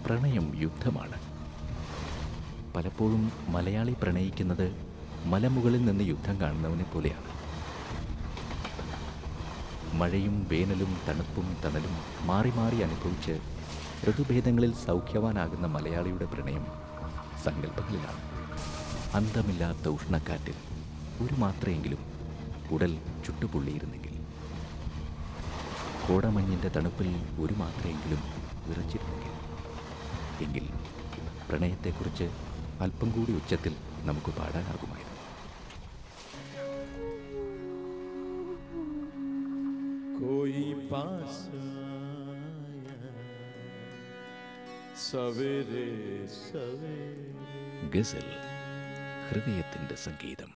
പ്രണയം യുദ്ധമാണ് പലപ്പോഴും മലയാളി പ്രണയിക്കുന്നത് മലമുകളിൽ നിന്ന് യുദ്ധം കാണുന്നവനെ പോലെയാണ് മഴയും വേനലും തണുപ്പും തണലും മാറി മാറി അനുഭവിച്ച് ഋതുഭേദങ്ങളിൽ സൗഖ്യവാനാകുന്ന മലയാളിയുടെ പ്രണയം സങ്കല്പങ്ങളിലാണ് അന്തമില്ലാത്ത ഉഷ്ണക്കാറ്റിൽ ഒരു മാത്രയെങ്കിലും ഉടൽ ചുട്ടുപൊള്ളിയിരുന്നെങ്കിൽ കോടമഞ്ഞിൻ്റെ തണുപ്പിൽ ഒരു മാത്രയെങ്കിലും വിറച്ചിരുന്നെങ്കിൽ എങ്കിൽ പ്രണയത്തെക്കുറിച്ച് അല്പം കൂടി ഉച്ചത്തിൽ നമുക്ക് പാടാനാകുമായിരുന്നു कोई पास आया सवेरे सवेरे ഗസൽ ഹൃദയത്തിൻ്റെ സംഗീതം